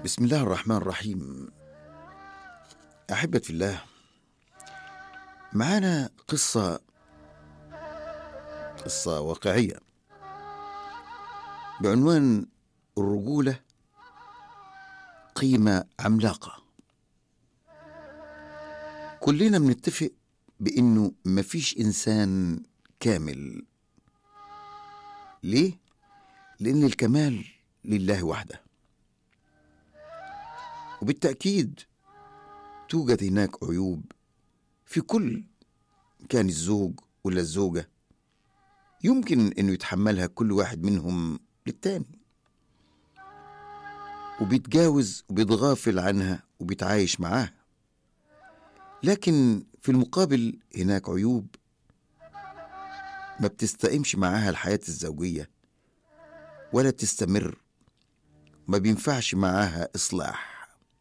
بسم الله الرحمن الرحيم أحبة في الله معانا قصة قصة واقعية بعنوان الرجولة قيمة عملاقة كلنا بنتفق بأنه مفيش إنسان كامل ليه؟ لأن الكمال لله وحده وبالتأكيد توجد هناك عيوب في كل كان الزوج ولا الزوجة يمكن انه يتحملها كل واحد منهم للتاني وبيتجاوز وبيتغافل عنها وبيتعايش معاها لكن في المقابل هناك عيوب ما بتستقيمش معاها الحياة الزوجية ولا تستمر ما بينفعش معاها إصلاح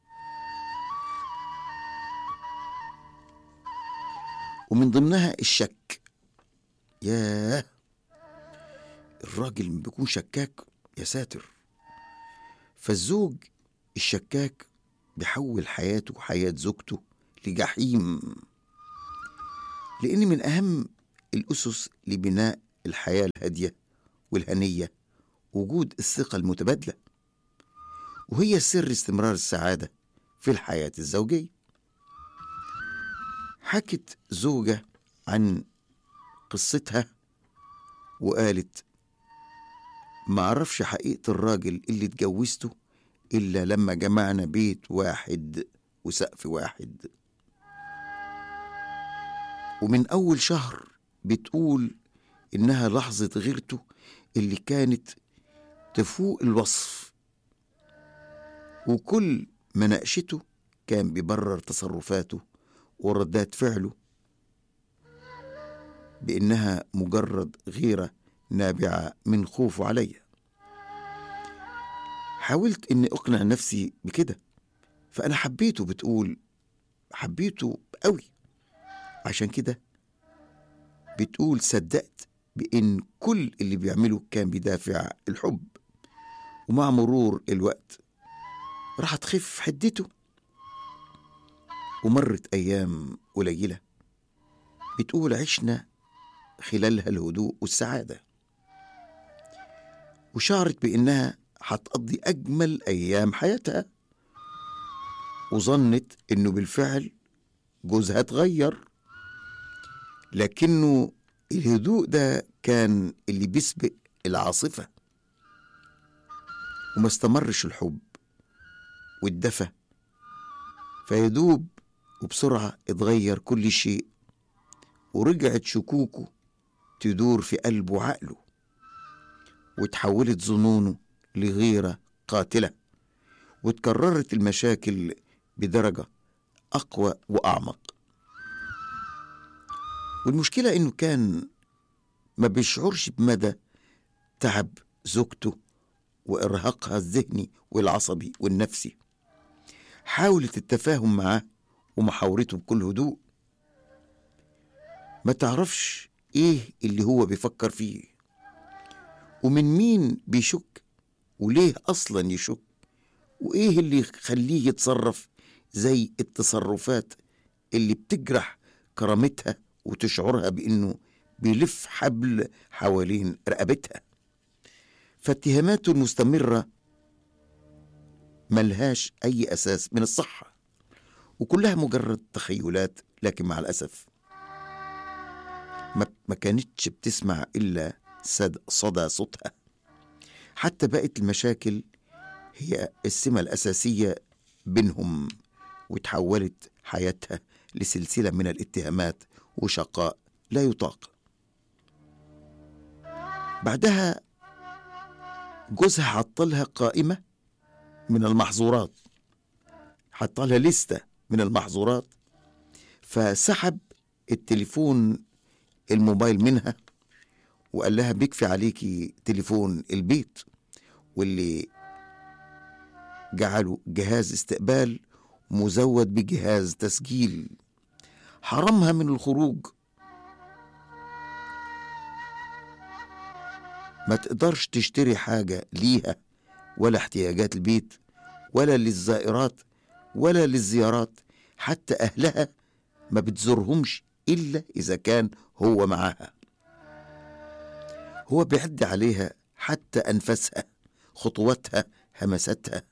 ومن ضمنها الشك ياه الراجل بيكون شكاك يا ساتر فالزوج الشكاك بيحول حياته وحياة زوجته لجحيم لأن من أهم الأسس لبناء الحياة الهادية والهنية وجود الثقة المتبادلة وهي سر استمرار السعادة في الحياة الزوجية حكت زوجة عن قصتها وقالت ما عرفش حقيقة الراجل اللي اتجوزته إلا لما جمعنا بيت واحد وسقف واحد ومن أول شهر بتقول إنها لحظة غيرته اللي كانت تفوق الوصف وكل ما ناقشته كان بيبرر تصرفاته وردات فعله بإنها مجرد غيرة نابعة من خوفه عليا حاولت إني أقنع نفسي بكده فأنا حبيته بتقول حبيته قوي عشان كده بتقول صدقت بإن كل اللي بيعمله كان بدافع الحب ومع مرور الوقت راح تخف حدته ومرت أيام قليلة بتقول عشنا خلالها الهدوء والسعادة وشعرت بإنها هتقضي أجمل أيام حياتها وظنت إنه بالفعل جوزها اتغير لكنه الهدوء ده كان اللي بيسبق العاصفة وما استمرش الحب والدفى فيدوب وبسرعة اتغير كل شيء ورجعت شكوكه تدور في قلبه وعقله وتحولت ظنونه لغيرة قاتلة وتكررت المشاكل بدرجة أقوى وأعمق والمشكلة إنه كان ما بيشعرش بمدى تعب زوجته وإرهاقها الذهني والعصبي والنفسي حاولت التفاهم معاه ومحاورته بكل هدوء ما تعرفش ايه اللي هو بيفكر فيه ومن مين بيشك وليه اصلا يشك وايه اللي يخليه يتصرف زي التصرفات اللي بتجرح كرامتها وتشعرها بانه بيلف حبل حوالين رقبتها فاتهاماته المستمرة ملهاش أي أساس من الصحة وكلها مجرد تخيلات لكن مع الأسف ما, ما كانتش بتسمع إلا صد صدى صوتها حتى بقت المشاكل هي السمة الأساسية بينهم وتحولت حياتها لسلسلة من الاتهامات وشقاء لا يطاق بعدها جوزها حطلها قائمة من المحظورات حطلها لستة من المحظورات فسحب التليفون الموبايل منها وقال لها بيكفي عليكي تليفون البيت واللي جعله جهاز استقبال مزود بجهاز تسجيل حرمها من الخروج ما تقدرش تشتري حاجة ليها ولا احتياجات البيت ولا للزائرات ولا للزيارات حتى أهلها ما بتزورهمش إلا إذا كان هو معاها هو بيعد عليها حتى أنفاسها خطواتها همستها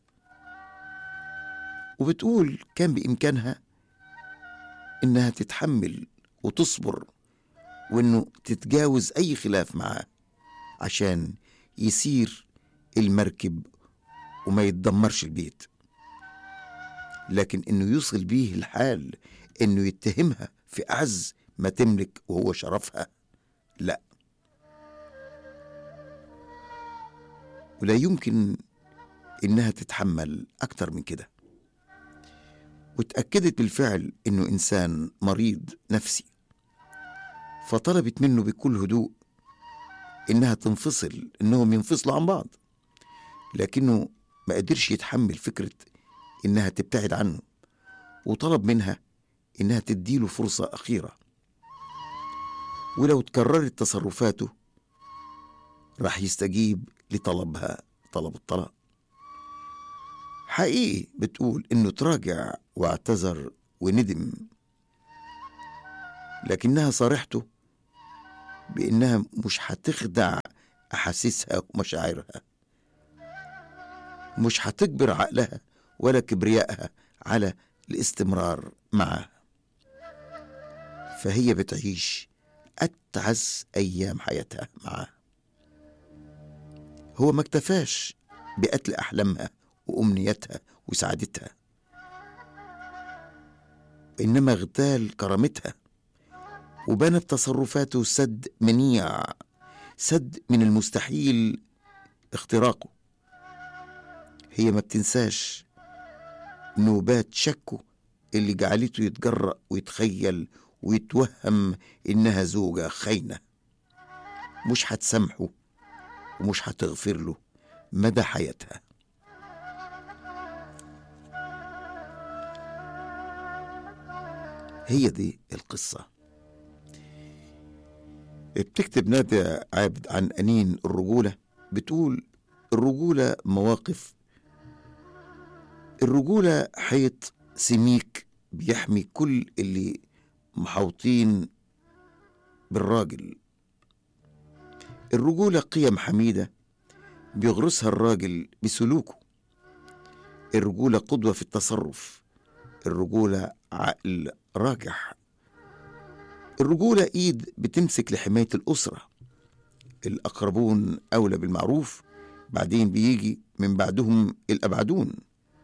وبتقول كان بإمكانها إنها تتحمل وتصبر وإنه تتجاوز أي خلاف معاه عشان يسير المركب وما يتدمرش البيت لكن إنه يوصل بيه الحال إنه يتهمها في أعز ما تملك وهو شرفها لا ولا يمكن إنها تتحمل أكتر من كده وتأكدت بالفعل إنه إنسان مريض نفسي فطلبت منه بكل هدوء إنها تنفصل إنهم ينفصلوا عن بعض لكنه ما قدرش يتحمل فكرة إنها تبتعد عنه وطلب منها إنها تديله فرصة أخيرة ولو تكررت تصرفاته راح يستجيب لطلبها طلب الطلاق حقيقي بتقول إنه تراجع واعتذر وندم لكنها صارحته بإنها مش هتخدع أحاسيسها ومشاعرها مش هتجبر عقلها ولا كبريائها على الاستمرار معه فهي بتعيش أتعس أيام حياتها معاه هو ما اكتفاش بقتل أحلامها وأمنيتها وسعادتها إنما اغتال كرامتها وبنى بتصرفاته سد منيع سد من المستحيل اختراقه هي ما بتنساش نوبات شكه اللي جعلته يتجرأ ويتخيل ويتوهم إنها زوجة خاينة مش هتسامحه ومش هتغفر له مدى حياتها هي دي القصة بتكتب نادية عابد عن أنين الرجولة بتقول الرجولة مواقف الرجولة حيط سميك بيحمي كل اللي محوطين بالراجل الرجولة قيم حميدة بيغرسها الراجل بسلوكه الرجولة قدوة في التصرف الرجولة عقل راجح الرجولة إيد بتمسك لحماية الأسرة الأقربون أولى بالمعروف بعدين بيجي من بعدهم الأبعدون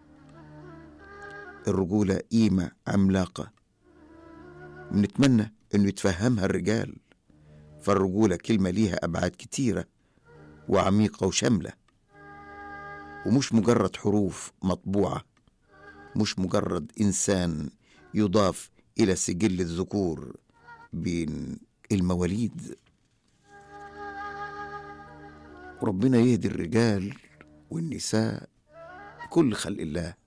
الرجولة قيمة عملاقة بنتمنى إنه يتفهمها الرجال فالرجولة كلمة ليها أبعاد كتيرة وعميقة وشاملة ومش مجرد حروف مطبوعة مش مجرد إنسان يضاف إلى سجل الذكور بين المواليد ربنا يهدي الرجال والنساء كل خلق الله